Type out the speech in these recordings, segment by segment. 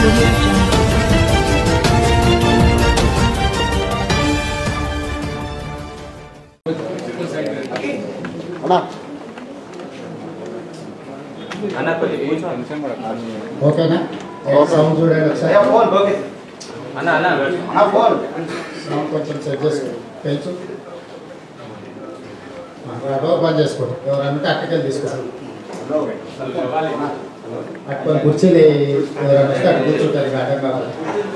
audio jungle. అన్న కొద్దిగా కూర్చో. ఓకేనా సౌండ్ చూడండి ఒకసారి అన్న అన్న సౌండ్ కొంచెం సెట్ చేసుకో పెంచు డోర్ బంద్ చేసుకోండి ఎవరన్నా అట్టకెళ్ళి తీసుకోండి అట్టుకొని కుర్చీలు ఎవరైనా వస్తే అటు కూర్చుంటారు ఇక అడ్డం కావాలి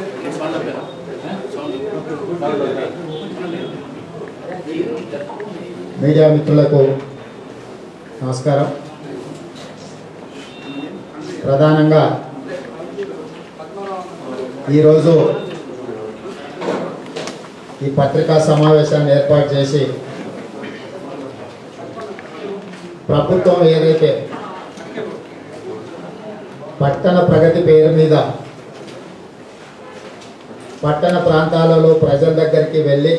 మీడియా మిత్రులకు నమస్కారం ప్రధానంగా ఈరోజు ఈ పత్రికా సమావేశాన్ని ఏర్పాటు చేసి ప్రభుత్వం ఏదైతే పట్టణ ప్రగతి పేరు మీద పట్టణ ప్రాంతాలలో ప్రజల దగ్గరికి వెళ్ళి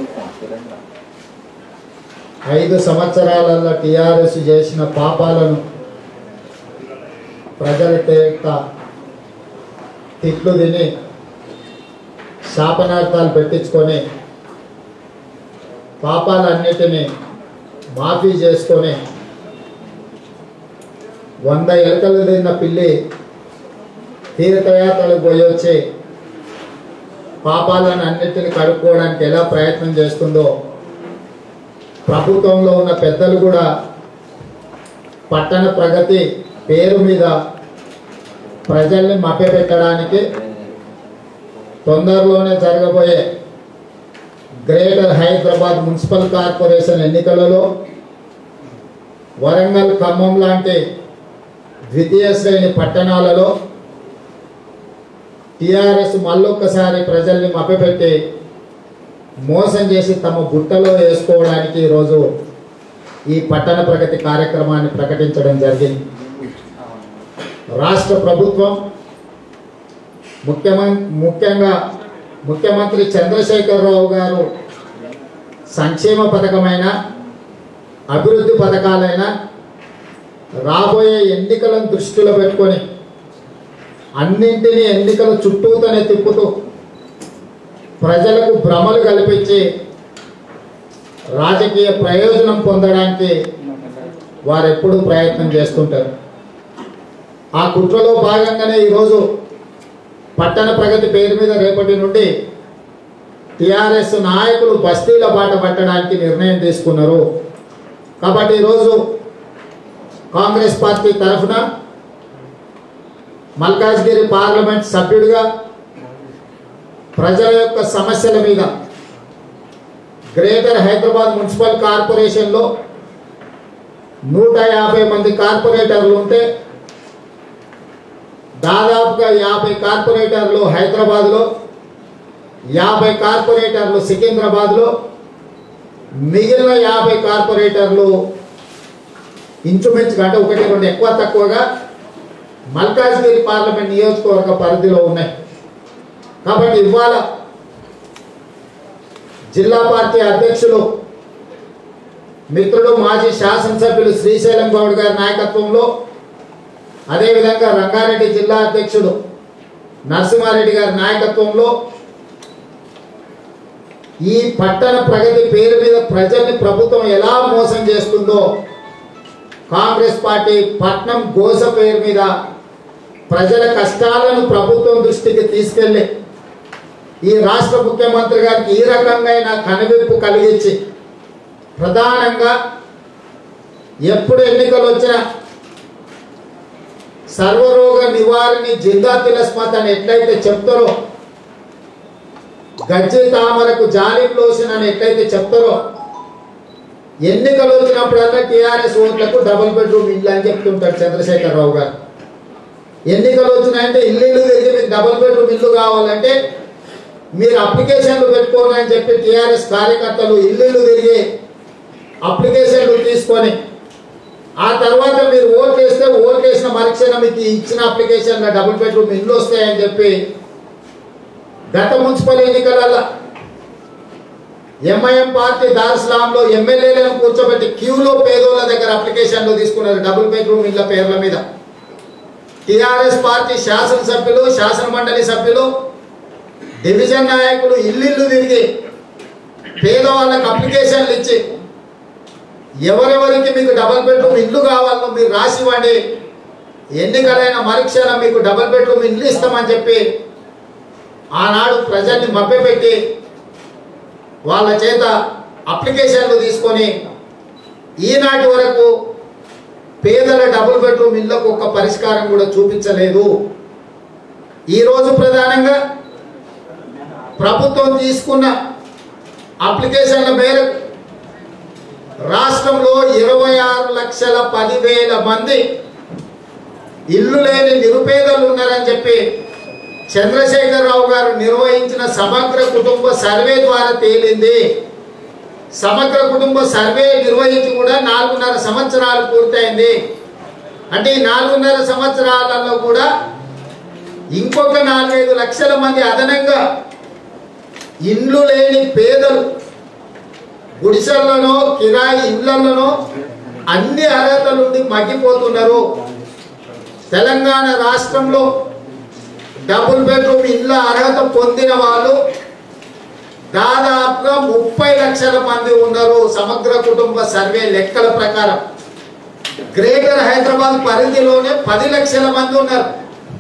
ఐదు సంవత్సరాలలో టీఆర్ఎస్ చేసిన పాపాలను ప్రజల చేత తిట్లు తిని శాపనార్థాలు పెట్టించుకొని పాపాలన్నిటినీ మాఫీ చేసుకొని వంద ఎలకలు తిన్న పిల్లి తీర్థయాత్రలకు పోయి వచ్చి పాపాలను అన్నిటిని కడుక్కోవడానికి ఎలా ప్రయత్నం చేస్తుందో ప్రభుత్వంలో ఉన్న పెద్దలు కూడా పట్టణ ప్రగతి పేరు మీద ప్రజల్ని మభ్యపెట్టడానికి తొందరలోనే జరగబోయే గ్రేటర్ హైదరాబాద్ మున్సిపల్ కార్పొరేషన్ ఎన్నికలలో వరంగల్ ఖమ్మం లాంటి ద్వితీయ శ్రేణి పట్టణాలలో టిఆర్ఎస్ మళ్ళొక్కసారి ప్రజల్ని మభ్యపెట్టి మోసం చేసి తమ గుట్టలో వేసుకోవడానికి ఈరోజు ఈ పట్టణ ప్రగతి కార్యక్రమాన్ని ప్రకటించడం జరిగింది రాష్ట్ర ప్రభుత్వం ముఖ్యమంత్రి ముఖ్యంగా ముఖ్యమంత్రి చంద్రశేఖరరావు గారు సంక్షేమ పథకమైన అభివృద్ధి పథకాలైన రాబోయే ఎన్నికలను దృష్టిలో పెట్టుకొని అన్నింటినీ ఎన్నికల చుట్టూతోనే తిప్పుతూ ప్రజలకు భ్రమలు కల్పించి రాజకీయ ప్రయోజనం పొందడానికి వారు ఎప్పుడూ ప్రయత్నం చేస్తుంటారు ఆ కుట్రలో భాగంగానే ఈరోజు పట్టణ ప్రగతి పేరు మీద రేపటి నుండి టిఆర్ఎస్ నాయకులు బస్తీల బాట పట్టడానికి నిర్ణయం తీసుకున్నారు కాబట్టి ఈరోజు కాంగ్రెస్ పార్టీ తరఫున మల్కాజ్గిరి పార్లమెంట్ సభ్యుడిగా ప్రజల యొక్క సమస్యల మీద గ్రేటర్ హైదరాబాద్ మున్సిపల్ కార్పొరేషన్లో నూట యాభై మంది కార్పొరేటర్లు ఉంటే దాదాపుగా యాభై కార్పొరేటర్లు హైదరాబాద్లో యాభై కార్పొరేటర్లు సికింద్రాబాద్లో మిగిలిన యాభై కార్పొరేటర్లు ఇంచుమించుగా అంటే ఒకటి రెండు ఎక్కువ తక్కువగా మల్కాజ్గిరి పార్లమెంట్ నియోజకవర్గ పరిధిలో ఉన్నాయి కాబట్టి ఇవాళ జిల్లా పార్టీ అధ్యక్షులు మిత్రుడు మాజీ శాసనసభ్యులు శ్రీశైలం గౌడ్ గారి నాయకత్వంలో అదేవిధంగా రంగారెడ్డి జిల్లా అధ్యక్షుడు నరసింహారెడ్డి గారి నాయకత్వంలో ఈ పట్టణ ప్రగతి పేరు మీద ప్రజల్ని ప్రభుత్వం ఎలా మోసం చేస్తుందో కాంగ్రెస్ పార్టీ పట్నం గోస పేరు మీద ప్రజల కష్టాలను ప్రభుత్వం దృష్టికి తీసుకెళ్ళి ఈ రాష్ట్ర ముఖ్యమంత్రి గారికి ఈ రకంగా కనువిప్పు కలిగించి ప్రధానంగా ఎప్పుడు ఎన్నికలు వచ్చినా సర్వరోగ నివారణి జిందా తిలస్మత్ అని ఎట్లయితే చెప్తారో గజ్జి తామరకు జాలిం లోషన్ అని ఎట్లయితే చెప్తారో ఎన్నికలు వచ్చినప్పుడల్లా టీఆర్ఎస్ ఓట్లకు డబుల్ బెడ్రూమ్ ఇల్లు అని చెప్తుంటాడు చంద్రశేఖరరావు గారు ఎన్నికలు వచ్చినాయంటే ఇల్లు ఇల్లు తిరిగి మీకు డబుల్ బెడ్రూమ్ ఇల్లు కావాలంటే మీరు అప్లికేషన్లు పెట్టుకోని అని చెప్పి టీఆర్ఎస్ కార్యకర్తలు ఇల్లు ఇల్లు తిరిగి అప్లికేషన్లు తీసుకొని ఆ తర్వాత మీరు ఓట్లు వేస్తే ఓట్లు వేసిన మరుక్షణం మీకు ఇచ్చిన అప్లికేషన్ డబుల్ బెడ్రూమ్ ఇల్లు వస్తాయని చెప్పి గత మున్సిపల్ ఎన్నికలలో ఎంఐఎం పార్టీ దార్స్లాంలో ఎమ్మెల్యేలను కూర్చోబెట్టి క్యూలో పేదోళ్ళ దగ్గర అప్లికేషన్లు తీసుకున్నారు డబుల్ బెడ్రూమ్ ఇళ్ళ పేర్ల మీద టిఆర్ఎస్ పార్టీ శాసనసభ్యులు శాసన మండలి సభ్యులు డివిజన్ నాయకులు ఇల్లు తిరిగి పేదవాళ్ళకి అప్లికేషన్లు ఇచ్చి ఎవరెవరికి మీకు డబుల్ బెడ్రూమ్ ఇల్లు కావాలో మీరు రాసి ఇవ్వండి ఎన్నికలైన మరుక్షణం మీకు డబుల్ బెడ్రూమ్ ఇల్లు ఇస్తామని చెప్పి ఆనాడు ప్రజల్ని మభ్యపెట్టి వాళ్ళ చేత అప్లికేషన్లు తీసుకొని ఈనాటి వరకు పేదల డబుల్ బెడ్రూమ్ ఇళ్లకు ఒక్క పరిష్కారం కూడా చూపించలేదు ఈరోజు ప్రధానంగా ప్రభుత్వం తీసుకున్న అప్లికేషన్ల మేరకు రాష్ట్రంలో ఇరవై ఆరు లక్షల పదివేల మంది ఇల్లు లేని నిరుపేదలు ఉన్నారని చెప్పి చంద్రశేఖరరావు గారు నిర్వహించిన సమగ్ర కుటుంబ సర్వే ద్వారా తేలింది సమగ్ర కుటుంబ సర్వే నిర్వహించి కూడా నాలుగున్నర సంవత్సరాలు పూర్తయింది అంటే ఈ నాలుగున్నర సంవత్సరాలలో కూడా ఇంకొక నాలుగైదు లక్షల మంది అదనంగా ఇండ్లు లేని పేదలు గుడిసెల్లోనో కిరాయి ఇళ్లలోనో అన్ని అర్హతలుండి మగ్గిపోతున్నారు తెలంగాణ రాష్ట్రంలో డబుల్ బెడ్రూమ్ ఇళ్ళ అర్హత పొందిన వాళ్ళు దాదాపుగా ముప్పై లక్షల మంది ఉన్నారు సమగ్ర కుటుంబ సర్వే లెక్కల ప్రకారం గ్రేటర్ హైదరాబాద్ పరిధిలోనే పది లక్షల మంది ఉన్నారు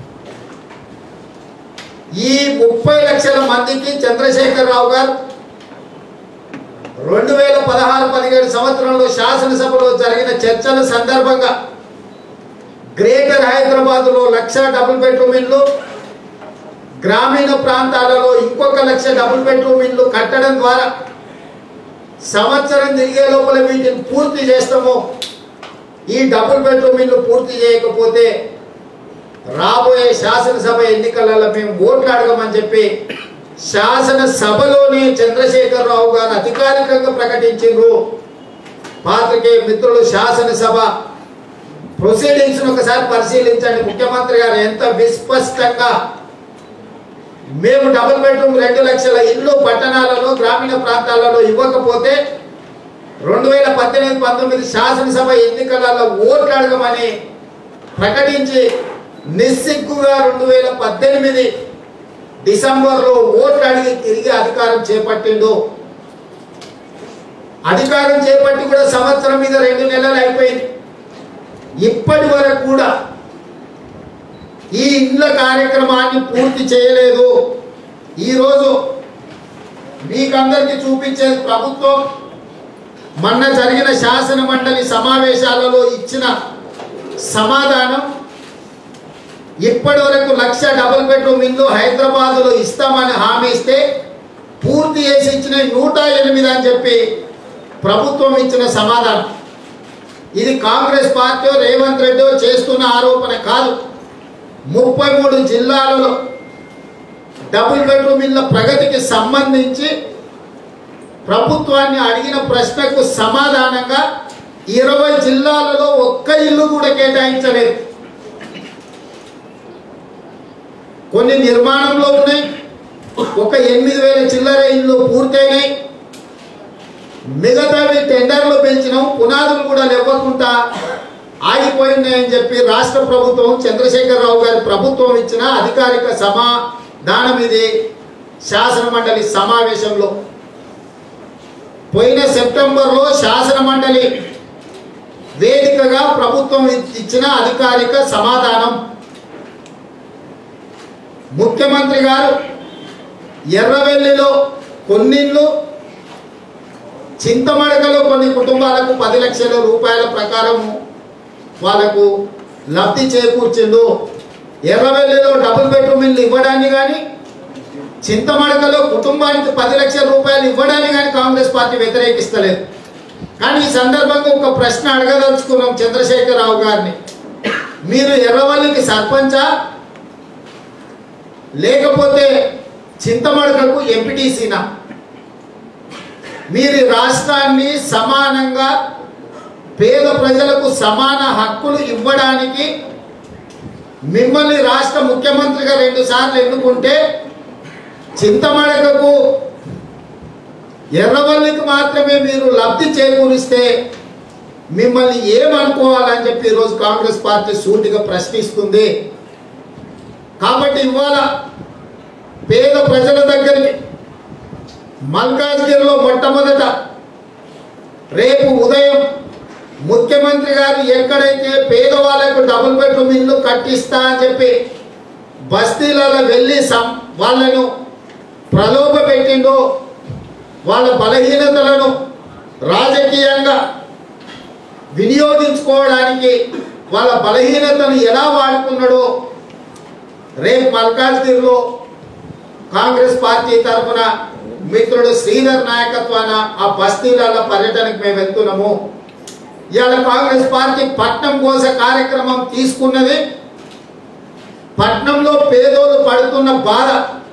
ఈ ముప్పై లక్షల మందికి చంద్రశేఖరరావు గారు రెండు వేల పదహారు పదిహేడు సంవత్సరంలో శాసనసభలో జరిగిన చర్చల సందర్భంగా గ్రేటర్ హైదరాబాద్లో లక్ష డబుల్ బెడ్రూమ్ ఇల్లు గ్రామీణ ప్రాంతాలలో ఇంకొక లక్ష డబుల్ బెడ్రూమ్ ఇల్లు కట్టడం ద్వారా సంవత్సరం తిరిగే లోపల వీటిని పూర్తి చేస్తాము ఈ డబుల్ బెడ్రూమ్ ఇల్లు పూర్తి చేయకపోతే రాబోయే శాసనసభ ఎన్నికలలో మేము ఓట్లు అడగమని చెప్పి శాసనసభలోనే చంద్రశేఖరరావు గారు అధికారికంగా ప్రకటించారు పాత్రికేయ మిత్రులు శాసనసభ ప్రొసీడింగ్స్ ఒకసారి పరిశీలించండి ముఖ్యమంత్రి గారు ఎంత విస్పష్టంగా మేము డబుల్ బెడ్రూమ్ రెండు లక్షల ఇల్లు పట్టణాలలో గ్రామీణ ప్రాంతాలలో ఇవ్వకపోతే రెండు వేల పద్దెనిమిది పంతొమ్మిది శాసనసభ ఎన్నికలలో ఓట్లు అడగమని ప్రకటించి నిస్సిగ్గుగా రెండు వేల పద్దెనిమిది డిసెంబర్లో ఓట్లు అడిగి తిరిగి అధికారం చేపట్టిండు అధికారం చేపట్టి కూడా సంవత్సరం మీద రెండు నెలలు అయిపోయింది ఇప్పటి వరకు కూడా ఈ ఇండ్ల కార్యక్రమాన్ని పూర్తి చేయలేదు ఈరోజు మీకందరికీ చూపించేది ప్రభుత్వం మొన్న జరిగిన శాసన మండలి సమావేశాలలో ఇచ్చిన సమాధానం ఇప్పటి వరకు లక్ష డబుల్ బెడ్రూమ్ ఇల్లు హైదరాబాద్లో ఇస్తామని హామీ ఇస్తే పూర్తి చేసి ఇచ్చిన నూట ఎనిమిది అని చెప్పి ప్రభుత్వం ఇచ్చిన సమాధానం ఇది కాంగ్రెస్ పార్టీ రేవంత్ రెడ్డి చేస్తున్న ఆరోపణ కాదు ముప్పై మూడు జిల్లాలలో డబుల్ బెడ్రూమ్ ఇళ్ళ ప్రగతికి సంబంధించి ప్రభుత్వాన్ని అడిగిన ప్రశ్నకు సమాధానంగా ఇరవై జిల్లాలలో ఒక్క ఇల్లు కూడా కేటాయించలేదు కొన్ని నిర్మాణంలో ఉన్నాయి ఒక ఎనిమిది వేల చిల్లర ఇల్లు పూర్తయినాయి మిగతావి టెండర్లు పెంచినాం పునాదులు కూడా లేవకుండా ఆగిపోయినాయని చెప్పి రాష్ట్ర ప్రభుత్వం చంద్రశేఖరరావు గారి ప్రభుత్వం ఇచ్చిన అధికారిక సమాధానం ఇది శాసన మండలి సమావేశంలో పోయిన సెప్టెంబర్లో శాసన మండలి వేదికగా ప్రభుత్వం ఇచ్చిన అధికారిక సమాధానం ముఖ్యమంత్రి గారు ఎర్రవెల్లిలో కొన్నిళ్ళు చింతమడకలో కొన్ని కుటుంబాలకు పది లక్షల రూపాయల ప్రకారం వాళ్ళకు లబ్ధి చేకూర్చిండు ఎర్రవెల్లిలో డబుల్ బెడ్రూమ్ ఇల్లు ఇవ్వడాన్ని కానీ చింతమడకలో కుటుంబానికి పది లక్షల రూపాయలు ఇవ్వడాన్ని కానీ కాంగ్రెస్ పార్టీ వ్యతిరేకిస్తలేదు కానీ ఈ సందర్భంగా ఒక ప్రశ్న అడగదలుచుకున్నాం చంద్రశేఖరరావు గారిని మీరు ఎర్రవల్లికి సర్పంచా లేకపోతే చింతమడకకు ఎంపీటీసీనా మీరు ఈ రాష్ట్రాన్ని సమానంగా పేద ప్రజలకు సమాన హక్కులు ఇవ్వడానికి మిమ్మల్ని రాష్ట్ర ముఖ్యమంత్రిగా రెండు సార్లు ఎన్నుకుంటే చింతమడకకు ఎర్రవల్లికి మాత్రమే మీరు లబ్ధి చేకూరిస్తే మిమ్మల్ని ఏమనుకోవాలని చెప్పి ఈరోజు కాంగ్రెస్ పార్టీ సూటిగా ప్రశ్నిస్తుంది కాబట్టి ఇవాళ పేద ప్రజల దగ్గరికి మల్కాజ్గిరిలో మొట్టమొదట రేపు ఉదయం ముఖ్యమంత్రి గారు ఎక్కడైతే పేదవాళ్ళకు డబుల్ బెడ్రూమ్ ఇల్లు కట్టిస్తా అని చెప్పి బస్తీలలో వెళ్ళి సం వాళ్ళను ప్రలోభ పెట్టిండో వాళ్ళ బలహీనతలను రాజకీయంగా వినియోగించుకోవడానికి వాళ్ళ బలహీనతను ఎలా వాడుకున్నాడో రేపు మల్కాజ్గిరిలో కాంగ్రెస్ పార్టీ తరఫున మిత్రుడు శ్రీధర్ నాయకత్వాన ఆ బస్తీలలో పర్యటనకు మేము వెళ్తున్నాము ఇవాళ కాంగ్రెస్ పార్టీ పట్నం కోస కార్యక్రమం తీసుకున్నది పట్నంలో పేదోళ్ళు పడుతున్న బాధ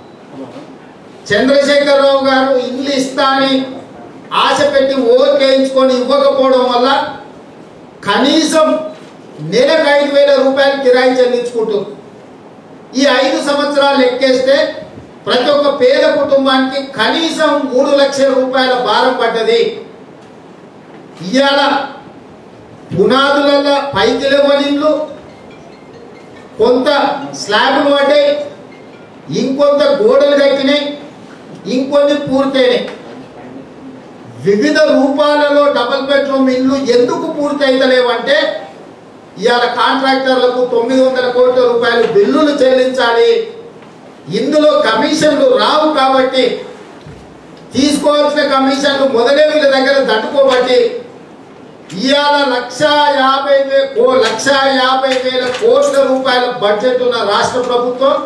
చంద్రశేఖరరావు గారు ఇల్లు ఇస్తా అని ఆశ పెట్టి ఓట్ వేయించుకొని ఇవ్వకపోవడం వల్ల కనీసం నెలకు ఐదు వేల రూపాయలు కిరాయి చెల్లించుకుంటుంది ఈ ఐదు సంవత్సరాలు ఎక్కేస్తే ప్రతి ఒక్క పేద కుటుంబానికి కనీసం మూడు లక్షల రూపాయల భారం పడ్డది ఇవాళ పునాదులలో పైకి లేవని ఇల్లు కొంత స్లాబులు పడ్డాయి ఇంకొంత గోడలు కట్టినాయి ఇంకొన్ని పూర్తయినాయి వివిధ రూపాలలో డబుల్ బెడ్రూమ్ ఇల్లు ఎందుకు పూర్తి అవుతలేవంటే ఇవాళ కాంట్రాక్టర్లకు తొమ్మిది వందల కోట్ల రూపాయలు బిల్లులు చెల్లించాలి ఇందులో కమిషన్లు రావు కాబట్టి తీసుకోవాల్సిన కమిషన్లు మొదలే వీళ్ళ దగ్గర దండుకోబట్టి ఇవాళ లక్ష యాభై వే కో లక్ష యాభై వేల కోట్ల రూపాయల బడ్జెట్ ఉన్న రాష్ట్ర ప్రభుత్వం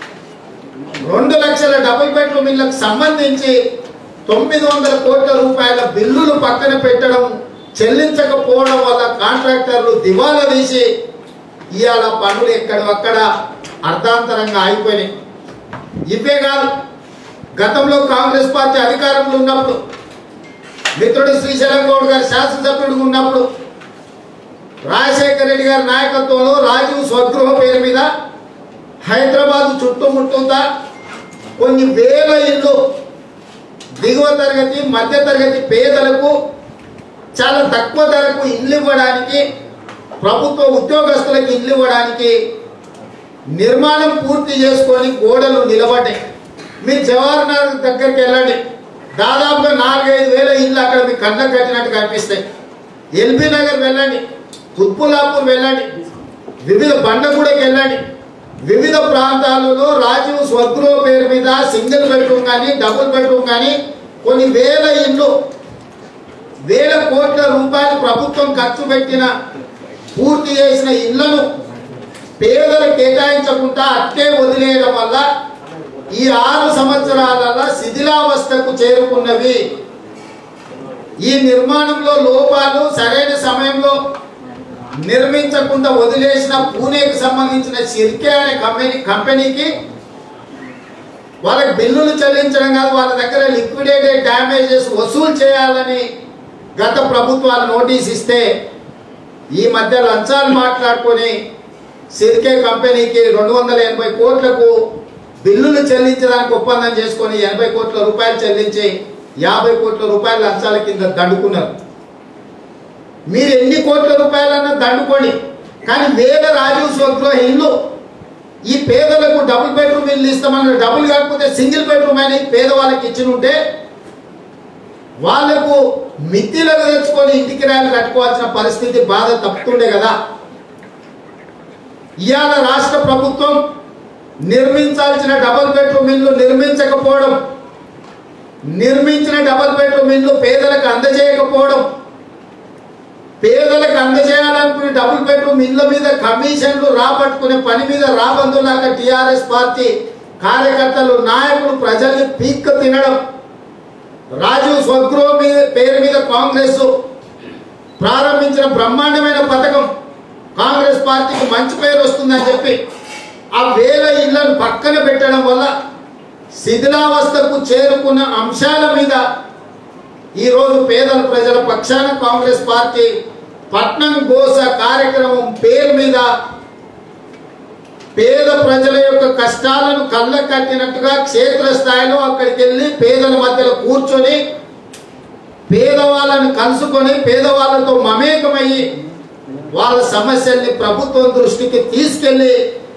రెండు లక్షల డబుల్ బెడ్రూమ్ ఇళ్లకు సంబంధించి తొమ్మిది వందల కోట్ల రూపాయల బిల్లులు పక్కన పెట్టడం చెల్లించకపోవడం వల్ల కాంట్రాక్టర్లు దివాలా తీసి ఇవాళ పనులు ఎక్కడక్కడ అర్ధాంతరంగా ఆగిపోయినాయి ఇవే కాదు గతంలో కాంగ్రెస్ పార్టీ అధికారంలో ఉన్నప్పుడు మిత్రుడు శ్రీశైలం గౌడ్ గారు శాసనసభ్యుడిగా ఉన్నప్పుడు రాజశేఖర రెడ్డి గారి నాయకత్వంలో రాజీవ్ స్వగృహ పేరు మీద హైదరాబాద్ చుట్టుముట్టుతా కొన్ని వేల ఇళ్ళు దిగువ తరగతి మధ్య తరగతి పేదలకు చాలా తక్కువ ధరకు ఇల్లు ఇవ్వడానికి ప్రభుత్వ ఉద్యోగస్తులకు ఇల్లు ఇవ్వడానికి నిర్మాణం పూర్తి చేసుకొని గోడలు నిలబడ్డాయి మీరు జవహర్ నగర్ దగ్గరికి వెళ్ళండి దాదాపుగా నాలుగైదు వేల ఇల్లు అక్కడ మీ కళ్ళకు కట్టినట్టు కనిపిస్తాయి ఎల్బీ నగర్ వెళ్ళండి కుత్బులాపూర్ వెళ్ళండి వివిధ బండగూడకి వెళ్ళండి వివిధ ప్రాంతాలలో రాజీవ్ స్వగృహ పేరు మీద సింగిల్ బెడ్రూమ్ కానీ డబుల్ బెడ్రూమ్ కానీ కొన్ని వేల ఇల్లు వేల కోట్ల రూపాయలు ప్రభుత్వం ఖర్చు పెట్టిన పూర్తి చేసిన ఇళ్లను పేదలు కేటాయించకుండా అట్టే వదిలేయడం వల్ల ఈ ఆరు సంవత్సరాలలో శిథిలావస్థకు చేరుకున్నవి ఈ నిర్మాణంలో లోపాలు సరైన సమయంలో నిర్మించకుండా వదిలేసిన పూణేకి సంబంధించిన సిర్కే అనే కంపెనీ కంపెనీకి వాళ్ళకి బిల్లులు చెల్లించడం కాదు వాళ్ళ దగ్గర లిక్విడేటెడ్ డ్యామేజెస్ వసూలు చేయాలని గత ప్రభుత్వాలు నోటీస్ ఇస్తే ఈ మధ్య లంచాలు మాట్లాడుకొని సిర్కే కంపెనీకి రెండు వందల ఎనభై కోట్లకు బిల్లులు చెల్లించడానికి ఒప్పందం చేసుకొని ఎనభై కోట్ల రూపాయలు చెల్లించి యాభై కోట్ల రూపాయల లంచాల కింద దండుకున్నారు మీరు ఎన్ని కోట్ల రూపాయలన్నా దండుకోండి కానీ వేల రాజీవ్ స్వగృహ ఇల్లు ఈ పేదలకు డబుల్ బెడ్రూమ్ ఇల్లు ఇస్తామన్న డబుల్ కాకపోతే సింగిల్ బెడ్రూమ్ అని పేదవాళ్ళకి ఇచ్చి ఉంటే వాళ్లకు మిత్తిలకు తెచ్చుకొని ఇంటికి రాయలు కట్టుకోవాల్సిన పరిస్థితి బాధ తప్పుతుండే కదా ఇవాళ రాష్ట్ర ప్రభుత్వం నిర్మించాల్సిన డబుల్ బెడ్రూమ్ ఇల్లు నిర్మించకపోవడం నిర్మించిన డబుల్ బెడ్రూమ్ ఇల్లు పేదలకు అందజేయకపోవడం పేదలకు అందజేయాలనుకునే డబుల్ బెడ్రూమ్ ఇళ్ళ మీద కమిషన్లు రాబట్టుకునే పని మీద రాబందులాగా టిఆర్ఎస్ పార్టీ కార్యకర్తలు నాయకులు ప్రజల్ని పీక్క తినడం రాజీవ్ స్వగృహ మీద పేరు మీద కాంగ్రెస్ ప్రారంభించిన బ్రహ్మాండమైన పథకం కాంగ్రెస్ పార్టీకి మంచి పేరు వస్తుందని చెప్పి ఆ వేల ఇళ్లను పక్కన పెట్టడం వల్ల శిథిలావస్థకు చేరుకున్న అంశాల మీద ఈరోజు పేదల ప్రజల పక్షాన కాంగ్రెస్ పార్టీ పట్నం గోస కార్యక్రమం పేరు మీద పేద ప్రజల యొక్క కష్టాలను కళ్ళ కట్టినట్టుగా క్షేత్రస్థాయిలో అక్కడికి వెళ్ళి పేదల మధ్యలో కూర్చొని పేదవాళ్ళని కలుసుకొని పేదవాళ్ళతో మమేకమయ్యి వాళ్ళ సమస్యల్ని ప్రభుత్వం దృష్టికి తీసుకెళ్ళి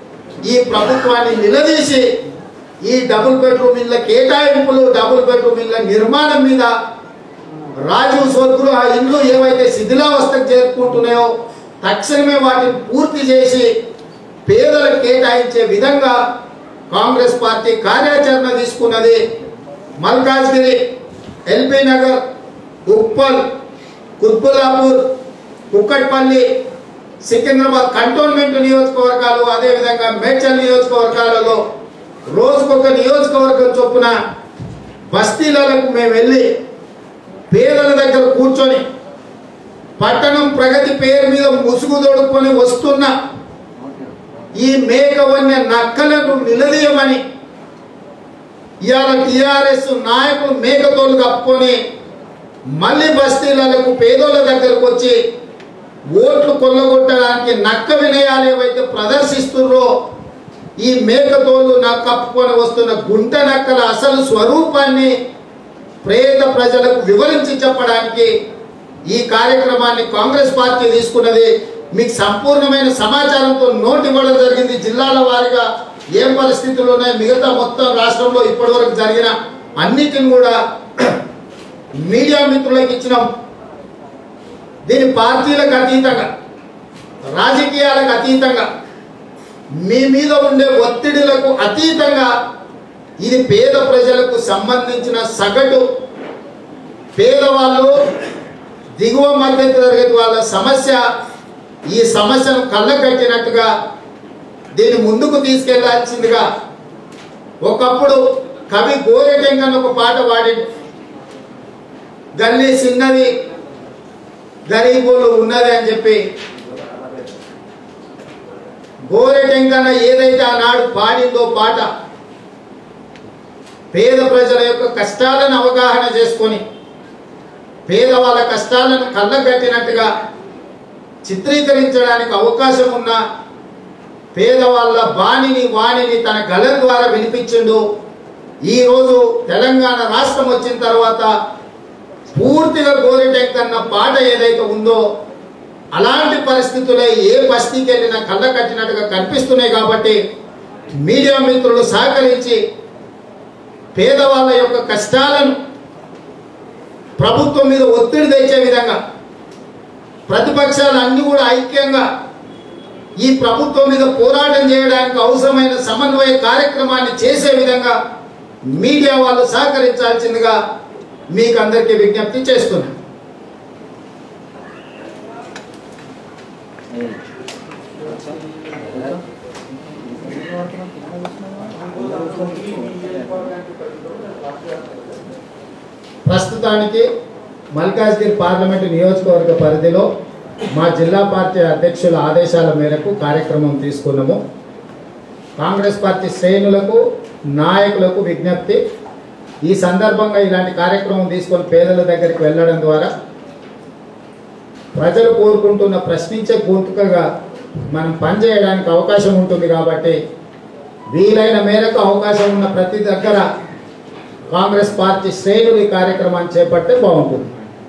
ఈ ప్రభుత్వాన్ని నిలదీసి ఈ డబుల్ బెడ్రూమ్ ఇళ్ళ కేటాయింపులు డబుల్ బెడ్రూమ్ ఇళ్ళ నిర్మాణం మీద రాజీవ్ స్వగృహ ఇండ్లు ఏవైతే శిథిలావస్థకు చేరుకుంటున్నాయో తక్షణమే వాటిని పూర్తి చేసి పేదలకు కేటాయించే విధంగా కాంగ్రెస్ పార్టీ కార్యాచరణ తీసుకున్నది మల్కాజ్గిరి ఎల్బీ నగర్ ఉప్పల్ కుత్బులాపూర్ కుక్కట్పల్లి సికింద్రాబాద్ కంటోన్మెంట్ నియోజకవర్గాలు అదేవిధంగా మేడ్చల్ నియోజకవర్గాలలో రోజుకొక నియోజకవర్గం చొప్పున బస్తీలకు మేము వెళ్ళి పేదల దగ్గర కూర్చొని పట్టణం ప్రగతి పేరు మీద ముసుగు తొడుక్కొని వస్తున్న ఈ మేకవన్య నక్కలను నిలదీయమని ఇవాళ టిఆర్ఎస్ నాయకులు మేకతోలు కప్పుకొని మళ్ళీ బస్తీలకు పేదోళ్ళ దగ్గరకు వచ్చి ఓట్లు కొల్లగొట్టడానికి నక్క వినయాలు ఏవైతే ప్రదర్శిస్తున్నారో ఈ మేకతోలు నాకు కప్పుకొని వస్తున్న గుంట నక్కల అసలు స్వరూపాన్ని ప్రేత ప్రజలకు వివరించి చెప్పడానికి ఈ కార్యక్రమాన్ని కాంగ్రెస్ పార్టీ తీసుకున్నది మీకు సంపూర్ణమైన సమాచారంతో నోట్ ఇవ్వడం జరిగింది జిల్లాల వారీగా ఏం పరిస్థితులు ఉన్నాయి మిగతా మొత్తం రాష్ట్రంలో ఇప్పటివరకు జరిగిన అన్నిటిని కూడా మీడియా మిత్రులకు ఇచ్చినాం దీని పార్టీలకు అతీతంగా రాజకీయాలకు అతీతంగా మీ మీద ఉండే ఒత్తిడిలకు అతీతంగా ఇది పేద ప్రజలకు సంబంధించిన సగటు పేదవాళ్ళు దిగువ మధ్య తరగతి వాళ్ళ సమస్య ఈ సమస్యను కళ్ళకట్టినట్టుగా దీన్ని ముందుకు తీసుకెళ్లాల్సిందిగా ఒకప్పుడు కవి గోరెటెంగన్ ఒక పాట పాడి గల్లీ చిన్నది గరీబులు ఉన్నది అని చెప్పి గోరెటెంకన్న ఏదైతే ఆనాడు పాడిందో పాట పేద ప్రజల యొక్క కష్టాలను అవగాహన చేసుకొని పేదవాళ్ళ కష్టాలను కళ్ళగట్టినట్టుగా చిత్రీకరించడానికి అవకాశం ఉన్న పేదవాళ్ళ బాణిని వాణిని తన గలం ద్వారా వినిపించిండు ఈరోజు తెలంగాణ రాష్ట్రం వచ్చిన తర్వాత పూర్తిగా గోరెటెంకన్న పాట ఏదైతే ఉందో అలాంటి పరిస్థితులే ఏ బస్తీకి వెళ్ళినా కళ్ళ కట్టినట్టుగా కనిపిస్తున్నాయి కాబట్టి మీడియా మిత్రులు సహకరించి పేదవాళ్ళ యొక్క కష్టాలను ప్రభుత్వం మీద ఒత్తిడి తెచ్చే విధంగా ప్రతిపక్షాలు అన్ని కూడా ఐక్యంగా ఈ ప్రభుత్వం మీద పోరాటం చేయడానికి అవసరమైన సమన్వయ కార్యక్రమాన్ని చేసే విధంగా మీడియా వాళ్ళు సహకరించాల్సిందిగా మీకు అందరికీ విజ్ఞప్తి చేస్తున్నాను ప్రస్తుతానికి మల్కాజ్గిరి పార్లమెంటు నియోజకవర్గ పరిధిలో మా జిల్లా పార్టీ అధ్యక్షుల ఆదేశాల మేరకు కార్యక్రమం తీసుకున్నాము కాంగ్రెస్ పార్టీ శ్రేణులకు నాయకులకు విజ్ఞప్తి ఈ సందర్భంగా ఇలాంటి కార్యక్రమం తీసుకొని పేదల దగ్గరికి వెళ్ళడం ద్వారా ప్రజలు కోరుకుంటున్న ప్రశ్నించే గొంతుకగా మనం పనిచేయడానికి అవకాశం ఉంటుంది కాబట్టి వీలైన మేరకు అవకాశం ఉన్న ప్రతి దగ్గర కాంగ్రెస్ పార్టీ శ్రేణులు ఈ కార్యక్రమాన్ని చేపడితే బాగుంటుంది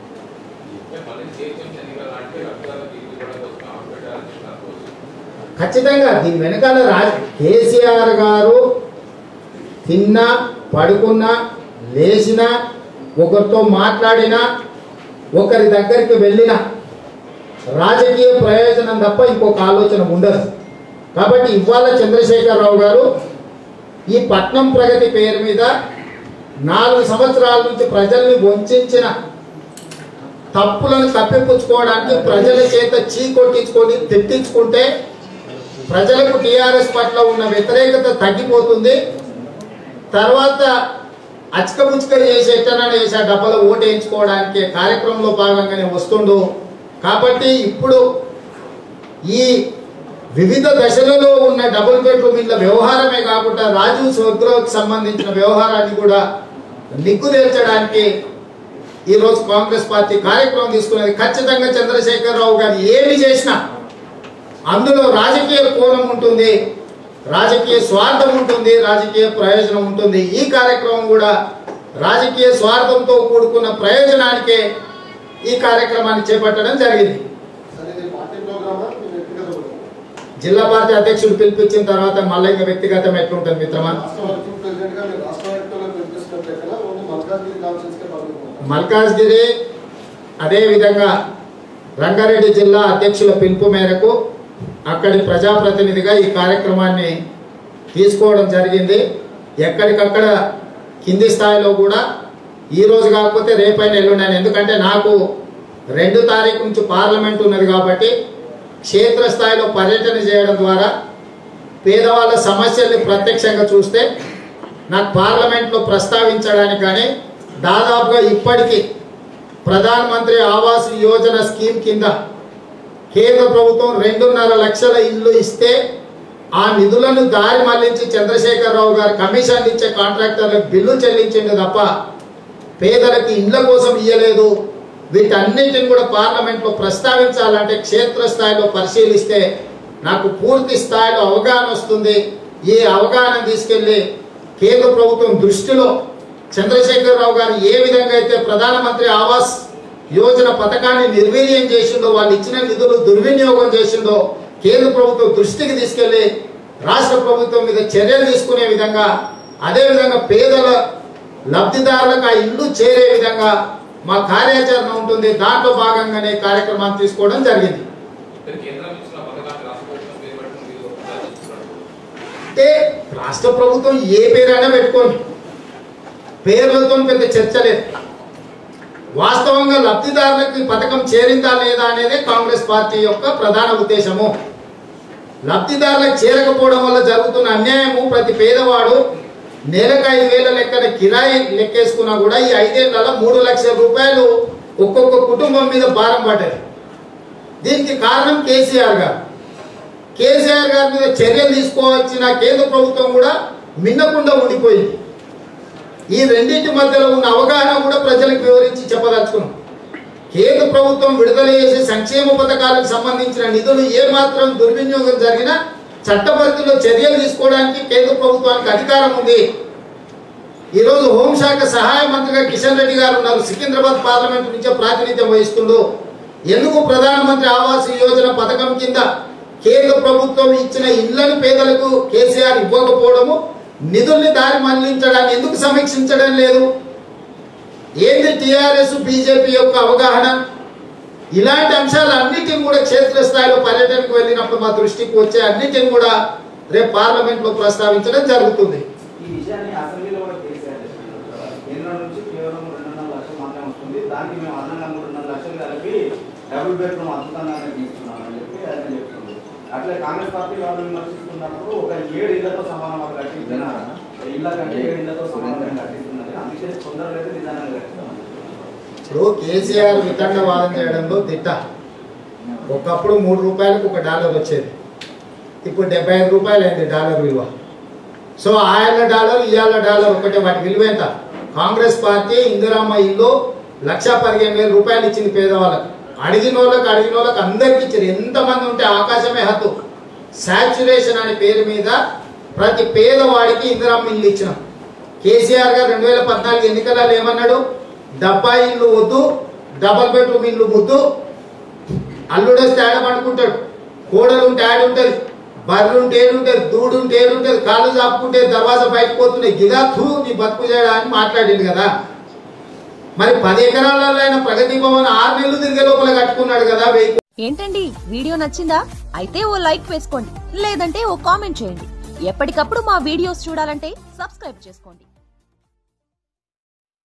ఖచ్చితంగా దీని వెనకాల రాజ్ కేసీఆర్ గారు తిన్నా పడుకున్నా లేచినా ఒకరితో మాట్లాడినా ఒకరి దగ్గరికి వెళ్ళినా రాజకీయ ప్రయోజనం తప్ప ఇంకొక ఆలోచన ఉండదు కాబట్టి ఇవాళ చంద్రశేఖరరావు గారు ఈ పట్నం ప్రగతి పేరు మీద నాలుగు సంవత్సరాల నుంచి ప్రజల్ని వంచిన తప్పులను కప్పిపుచ్చుకోవడానికి ప్రజల చేత చీకొట్టించుకొని తిట్టించుకుంటే ప్రజలకు టీఆర్ఎస్ పట్ల ఉన్న వ్యతిరేకత తగ్గిపోతుంది తర్వాత అచ్చకముచ్చక చేసి ఎట్టనా చేసి ఆ డబ్బలో ఓటు వేయించుకోవడానికి కార్యక్రమంలో భాగంగానే వస్తుండు కాబట్టి ఇప్పుడు ఈ వివిధ దశలలో ఉన్న డబుల్ బెడ్రూమ్ ఇళ్ళ వ్యవహారమే కాకుండా రాజీవ్ స్వగృహకు సంబంధించిన వ్యవహారాన్ని కూడా నిగ్గు తేల్చడానికి ఈరోజు కాంగ్రెస్ పార్టీ కార్యక్రమం తీసుకున్నది ఖచ్చితంగా చంద్రశేఖరరావు గారు ఏమి చేసినా అందులో రాజకీయ కోణం ఉంటుంది రాజకీయ స్వార్థం ఉంటుంది రాజకీయ ప్రయోజనం ఉంటుంది ఈ కార్యక్రమం కూడా రాజకీయ స్వార్థంతో కూడుకున్న ప్రయోజనానికే ఈ కార్యక్రమాన్ని చేపట్టడం జరిగింది జిల్లా పార్టీ అధ్యక్షుడు పిలిపించిన తర్వాత మళ్ళీ ఇంకా వ్యక్తిగతం ఎట్లుంటుంది మిత్రమా రాష్ట్ర వర్కింగ్ ప్రెసిడెంట్ గా మీరు రాష్ట్ర వ్యాప్తంగా పిలిపిస్తున్నట్టు ఎక్కడ ఓన్లీ మల్కాజ్గిరి కాన్ఫరెన్స్ కే పరిమితం మల్కాజ్గిరి అదేవిధంగా రంగారెడ్డి జిల్లా అధ్యక్షుల పిలుపు మేరకు అక్కడి ప్రజాప్రతినిధిగా ఈ కార్యక్రమాన్ని తీసుకోవడం జరిగింది ఎక్కడికక్కడ కింది స్థాయిలో కూడా ఈ రోజు కాకపోతే రేపైనా ఎల్లుండాను ఎందుకంటే నాకు రెండు తారీఖు నుంచి పార్లమెంట్ ఉన్నది కాబట్టి క్షేత్రస్థాయిలో పర్యటన చేయడం ద్వారా పేదవాళ్ళ సమస్యల్ని ప్రత్యక్షంగా చూస్తే నాకు పార్లమెంట్లో ప్రస్తావించడానికి కానీ దాదాపుగా ఇప్పటికీ ప్రధాన మంత్రి ఆవాస్ యోజన స్కీమ్ కింద కేంద్ర ప్రభుత్వం రెండున్నర లక్షల ఇల్లు ఇస్తే ఆ నిధులను దారి మళ్లించి చంద్రశేఖరరావు గారు కమిషన్ ఇచ్చే కాంట్రాక్టర్లకు బిల్లు చెల్లించిండు తప్ప పేదలకు ఇండ్ల కోసం ఇయ్యలేదు వీటన్నిటిని కూడా పార్లమెంట్లో ప్రస్తావించాలంటే క్షేత్రస్థాయిలో పరిశీలిస్తే నాకు పూర్తి స్థాయిలో అవగాహన వస్తుంది ఈ అవగాహన తీసుకెళ్లి కేంద్ర ప్రభుత్వం దృష్టిలో చంద్రశేఖరరావు గారు ఏ విధంగా అయితే ప్రధానమంత్రి ఆవాస్ యోజన పథకాన్ని నిర్వీర్యం చేసిండో వాళ్ళు ఇచ్చిన నిధులు దుర్వినియోగం చేసిండో కేంద్ర ప్రభుత్వం దృష్టికి తీసుకెళ్లి రాష్ట్ర ప్రభుత్వం మీద చర్యలు తీసుకునే విధంగా అదేవిధంగా పేదల లబ్ధిదారులకు ఆ ఇల్లు చేరే విధంగా మా కార్యాచరణ ఉంటుంది దాంట్లో భాగంగానే ఈ కార్యక్రమాన్ని తీసుకోవడం జరిగింది మరి కేంద్రం ఇచ్చిన పథకాన్ని రాష్ట్ర ప్రభుత్వం పేరు పెట్టుకుని మీరు ప్రచారిస్తున్నారు. అంటే రాష్ట్ర ప్రభుత్వం ఏ పేరైనా పెట్టుకోండి పేర్లతో పెద్ద చర్చ లేదు వాస్తవంగా లబ్ధిదారులకు ఈ పథకం చేరిందా లేదా అనేది కాంగ్రెస్ పార్టీ యొక్క ప్రధాన ఉద్దేశము లబ్ధిదారులకు చేరకపోవడం వల్ల జరుగుతున్న అన్యాయము ప్రతి పేదవాడు నెలకు ఐదు వేల లెక్కన కిరాయి లెక్కేసుకున్నా కూడా ఈ ఐదేళ్లలో మూడు లక్షల రూపాయలు ఒక్కొక్క కుటుంబం మీద భారం పడ్డది దీనికి కారణం కేసీఆర్ గారు కేసీఆర్ గారి మీద చర్యలు తీసుకోవచ్చిన కేంద్ర ప్రభుత్వం కూడా మిన్నకుండా ఉండిపోయింది ఈ రెండింటి మధ్యలో ఉన్న అవగాహన కూడా ప్రజలకు వివరించి చెప్పదలుచుకున్నాం కేంద్ర ప్రభుత్వం విడుదల చేసే సంక్షేమ పథకాలకు సంబంధించిన నిధులు ఏ మాత్రం దుర్వినియోగం జరిగినా చట్టపరిధిలో చర్యలు తీసుకోవడానికి కేంద్ర ప్రభుత్వానికి అధికారం ఉంది ఈరోజు హోంశాఖ సహాయ మంత్రిగా కిషన్ రెడ్డి గారు ఉన్నారు సికింద్రాబాద్ పార్లమెంట్ నుంచే ప్రాతినిధ్యం వహిస్తుండు ఎందుకు ప్రధానమంత్రి ఆవాస్ యోజన పథకం కింద కేంద్ర ప్రభుత్వం ఇచ్చిన ఇళ్లను పేదలకు కేసీఆర్ ఇవ్వకపోవడము నిధుల్ని దారి మళ్లించడాన్ని ఎందుకు సమీక్షించడం లేదు ఏంది టిఆర్ఎస్ బీజేపీ యొక్క అవగాహన ఇలాంటి అంశాలన్నిటిని కూడా క్షేత్రస్థాయిలో పర్యటనకు వెళ్ళినప్పుడు మా దృష్టికి వచ్చే అన్నిటిని కూడా రేపు పార్లమెంట్ లో ప్రస్తావించడం జరుగుతుంది ఈ విషయాన్ని అసెంబ్లీలో కూడా కేసీఆర్ చెప్పారు. కేంద్రం నుంచి కేవలం రెండున్నర లక్షలు మాత్రమే వస్తుంది దానికి మేము అదనంగా మూడున్నర లక్షలు కలిపి డబుల్ బెడ్రూమ్ అద్భుతంగా తీసుకున్నామని చెప్పి ఆయన చెప్తుంది అట్లే కాంగ్రెస్ పార్టీ వాళ్ళు విమర్శిస్తున్నప్పుడు ఒక ఏడు ఇళ్లతో సమానం వాళ్ళు కట్టించిన ఇళ్ళ కంటే ఏడు ఇళ్లతో సమానం కట్టిస్తున్నది అందుకే తొందరగా అయితే నిదానంగా కట్టిస్తాం ఇప్పుడు కేసీఆర్ వితండవాదం చేయడంలో దిట్ట ఒకప్పుడు మూడు రూపాయలకు ఒక డాలర్ వచ్చేది ఇప్పుడు డెబ్బై ఐదు రూపాయలు అయింది డాలర్ విలువ సో ఆయన డాలర్ ఇవాళ డాలర్ ఒకటే వాటి విలువ ఎంత కాంగ్రెస్ పార్టీ ఇందిరామ్మ ఇల్లు లక్ష పదిహేను వేల రూపాయలు ఇచ్చింది పేదవాళ్ళకి అడిగిన వాళ్ళకి అడిగిన వాళ్ళకి అందరికి ఇచ్చారు ఎంతమంది ఉంటే ఆకాశమే హద్దు శాచ్యురేషన్ అనే పేరు మీద ప్రతి పేదవాడికి ఇందిరామ్మ ఇల్లు ఇచ్చినాం కేసీఆర్ గారు రెండు వేల పద్నాలుగు ఎన్నికలలో ఏమన్నాడు డబ్బా ఇల్లు వద్దు డబల్ బెడ్రూమ్ ఇల్లు ముద్దు అల్లుడొస్తే ఆడ పండుకుంటాడు కోడలు ఉంటే ఆడ ఉంటుంది బర్రెలు ఉంటే ఏడు ఉంటుంది దూడు ఉంటే ఏడు ఉంటుంది కాళ్ళు చాపుకుంటే దర్వాజా బయటకు పోతున్నాయి గిదా థూ నీ బతుకు చేయడా అని మాట్లాడింది కదా మరి పది ఎకరాలలో ఆయన ప్రగతి భవన్ ఆరు నెలలు తిరిగే లోపల కట్టుకున్నాడు కదా వెయ్యి ఏంటండి వీడియో నచ్చిందా అయితే ఓ లైక్ వేసుకోండి లేదంటే ఓ కామెంట్ చేయండి ఎప్పటికప్పుడు మా వీడియోస్ చూడాలంటే సబ్స్క్రైబ్ చేసుకోండి